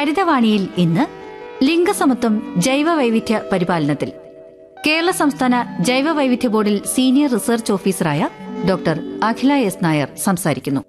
ഹരിതവാണിയിൽ ഇന്ന് ലിംഗസമത്വം ജൈവ വൈവിധ്യ പരിപാലനത്തിൽ കേരള സംസ്ഥാന ജൈവ വൈവിധ്യ ബോർഡിൽ സീനിയർ റിസർച്ച് ഓഫീസറായ ഡോക്ടർ അഖില എസ് നായർ സംസാരിക്കുന്നു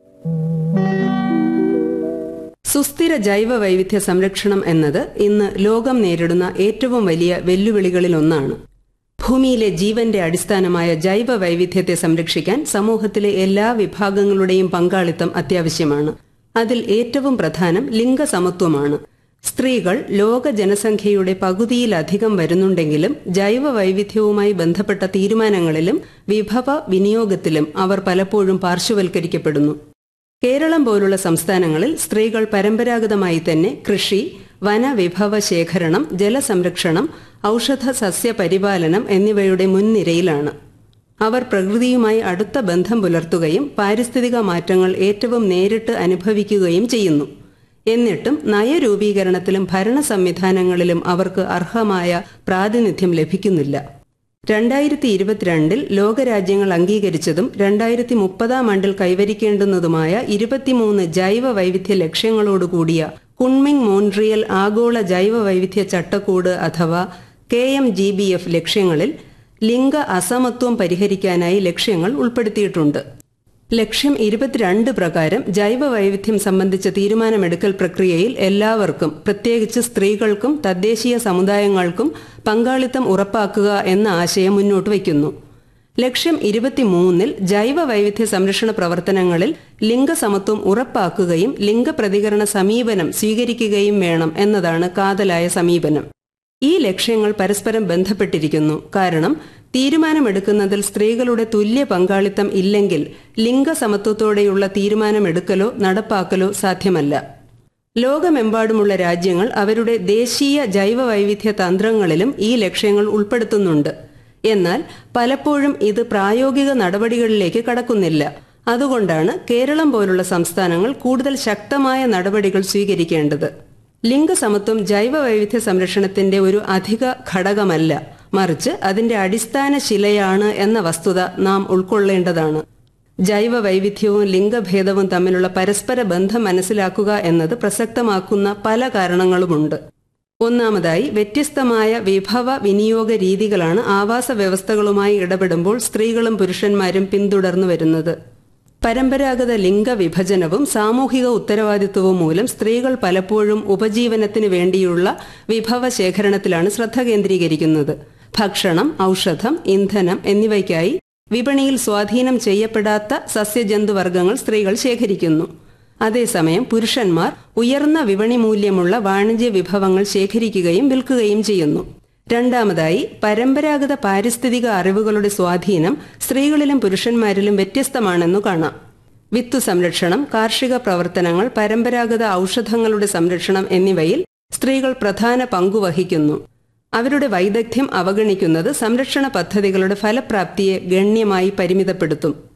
സുസ്ഥിര ജൈവ വൈവിധ്യ സംരക്ഷണം എന്നത് ഇന്ന് ലോകം നേരിടുന്ന ഏറ്റവും വലിയ വെല്ലുവിളികളിലൊന്നാണ് ഭൂമിയിലെ ജീവന്റെ അടിസ്ഥാനമായ ജൈവ വൈവിധ്യത്തെ സംരക്ഷിക്കാൻ സമൂഹത്തിലെ എല്ലാ വിഭാഗങ്ങളുടെയും പങ്കാളിത്തം അത്യാവശ്യമാണ് അതിൽ ഏറ്റവും പ്രധാനം ലിംഗസമത്വമാണ് സ്ത്രീകൾ ലോക ജനസംഖ്യയുടെ പകുതിയിലധികം വരുന്നുണ്ടെങ്കിലും ജൈവ വൈവിധ്യവുമായി ബന്ധപ്പെട്ട തീരുമാനങ്ങളിലും വിഭവ വിനിയോഗത്തിലും അവർ പലപ്പോഴും പാർശ്വവൽക്കരിക്കപ്പെടുന്നു കേരളം പോലുള്ള സംസ്ഥാനങ്ങളിൽ സ്ത്രീകൾ പരമ്പരാഗതമായി തന്നെ കൃഷി വനവിഭവ ശേഖരണം ജലസംരക്ഷണം ഔഷധ സസ്യ പരിപാലനം എന്നിവയുടെ മുൻനിരയിലാണ് അവർ പ്രകൃതിയുമായി അടുത്ത ബന്ധം പുലർത്തുകയും പാരിസ്ഥിതിക മാറ്റങ്ങൾ ഏറ്റവും നേരിട്ട് അനുഭവിക്കുകയും ചെയ്യുന്നു എന്നിട്ടും നയരൂപീകരണത്തിലും ഭരണ സംവിധാനങ്ങളിലും അവർക്ക് അർഹമായ പ്രാതിനിധ്യം ലഭിക്കുന്നില്ല രണ്ടായിരത്തി ഇരുപത്തിരണ്ടിൽ ലോകരാജ്യങ്ങൾ അംഗീകരിച്ചതും രണ്ടായിരത്തി മുപ്പതാം ആണ്ടിൽ കൈവരിക്കേണ്ടുന്നതുമായ ഇരുപത്തിമൂന്ന് ജൈവ വൈവിധ്യ ലക്ഷ്യങ്ങളോടുകൂടിയ കുൺമിങ് മോൺട്രിയൽ ആഗോള ജൈവ വൈവിധ്യ ചട്ടക്കൂട് അഥവാ K M G B F ലക്ഷ്യങ്ങളിൽ ലിംഗ അസമത്വം പരിഹരിക്കാനായി ലക്ഷ്യങ്ങൾ ഉൾപ്പെടുത്തിയിട്ടുണ്ട് ലക്ഷ്യം ഇരുപത്തിരണ്ട് പ്രകാരം ജൈവ വൈവിധ്യം സംബന്ധിച്ച തീരുമാനമെടുക്കൽ പ്രക്രിയയിൽ എല്ലാവർക്കും പ്രത്യേകിച്ച് സ്ത്രീകൾക്കും തദ്ദേശീയ സമുദായങ്ങൾക്കും പങ്കാളിത്തം ഉറപ്പാക്കുക എന്ന ആശയം മുന്നോട്ട് വയ്ക്കുന്നു ലക്ഷ്യം ഇരുപത്തിമൂന്നിൽ ജൈവ വൈവിധ്യ സംരക്ഷണ പ്രവർത്തനങ്ങളിൽ ലിംഗസമത്വം ഉറപ്പാക്കുകയും ലിംഗപ്രതികരണ സമീപനം സ്വീകരിക്കുകയും വേണം എന്നതാണ് കാതലായ സമീപനം ഈ ലക്ഷ്യങ്ങൾ പരസ്പരം ബന്ധപ്പെട്ടിരിക്കുന്നു കാരണം തീരുമാനമെടുക്കുന്നതിൽ സ്ത്രീകളുടെ തുല്യ പങ്കാളിത്തം ഇല്ലെങ്കിൽ ലിംഗസമത്വത്തോടെയുള്ള തീരുമാനമെടുക്കലോ നടപ്പാക്കലോ സാധ്യമല്ല ലോകമെമ്പാടുമുള്ള രാജ്യങ്ങൾ അവരുടെ ദേശീയ ജൈവ വൈവിധ്യ തന്ത്രങ്ങളിലും ഈ ലക്ഷ്യങ്ങൾ ഉൾപ്പെടുത്തുന്നുണ്ട് എന്നാൽ പലപ്പോഴും ഇത് പ്രായോഗിക നടപടികളിലേക്ക് കടക്കുന്നില്ല അതുകൊണ്ടാണ് കേരളം പോലുള്ള സംസ്ഥാനങ്ങൾ കൂടുതൽ ശക്തമായ നടപടികൾ സ്വീകരിക്കേണ്ടത് ലിംഗസമത്വം ജൈവ വൈവിധ്യ സംരക്ഷണത്തിന്റെ ഒരു അധിക ഘടകമല്ല മറിച്ച് അതിന്റെ അടിസ്ഥാന ശിലയാണ് എന്ന വസ്തുത നാം ഉൾക്കൊള്ളേണ്ടതാണ് ജൈവ വൈവിധ്യവും ലിംഗഭേദവും തമ്മിലുള്ള പരസ്പര ബന്ധം മനസ്സിലാക്കുക എന്നത് പ്രസക്തമാക്കുന്ന പല കാരണങ്ങളുമുണ്ട് ഒന്നാമതായി വ്യത്യസ്തമായ വിഭവ വിനിയോഗ രീതികളാണ് ആവാസ വ്യവസ്ഥകളുമായി ഇടപെടുമ്പോൾ സ്ത്രീകളും പുരുഷന്മാരും പിന്തുടർന്നു വരുന്നത് പരമ്പരാഗത ലിംഗവിഭജനവും സാമൂഹിക ഉത്തരവാദിത്വവും മൂലം സ്ത്രീകൾ പലപ്പോഴും ഉപജീവനത്തിന് വേണ്ടിയുള്ള വിഭവ ശേഖരണത്തിലാണ് ശ്രദ്ധ കേന്ദ്രീകരിക്കുന്നത് ഭക്ഷണം ഔഷധം ഇന്ധനം എന്നിവയ്ക്കായി വിപണിയിൽ സ്വാധീനം ചെയ്യപ്പെടാത്ത സസ്യജന്തുവർഗ്ഗങ്ങൾ സ്ത്രീകൾ ശേഖരിക്കുന്നു അതേസമയം പുരുഷന്മാർ ഉയർന്ന വിപണി മൂല്യമുള്ള വാണിജ്യ വിഭവങ്ങൾ ശേഖരിക്കുകയും വിൽക്കുകയും ചെയ്യുന്നു രണ്ടാമതായി പരമ്പരാഗത പാരിസ്ഥിതിക അറിവുകളുടെ സ്വാധീനം സ്ത്രീകളിലും പുരുഷന്മാരിലും വ്യത്യസ്തമാണെന്നു കാണാം വിത്തു സംരക്ഷണം കാർഷിക പ്രവർത്തനങ്ങൾ പരമ്പരാഗത ഔഷധങ്ങളുടെ സംരക്ഷണം എന്നിവയിൽ സ്ത്രീകൾ പ്രധാന പങ്കുവഹിക്കുന്നു അവരുടെ വൈദഗ്ധ്യം അവഗണിക്കുന്നത് സംരക്ഷണ പദ്ധതികളുടെ ഫലപ്രാപ്തിയെ ഗണ്യമായി പരിമിതപ്പെടുത്തും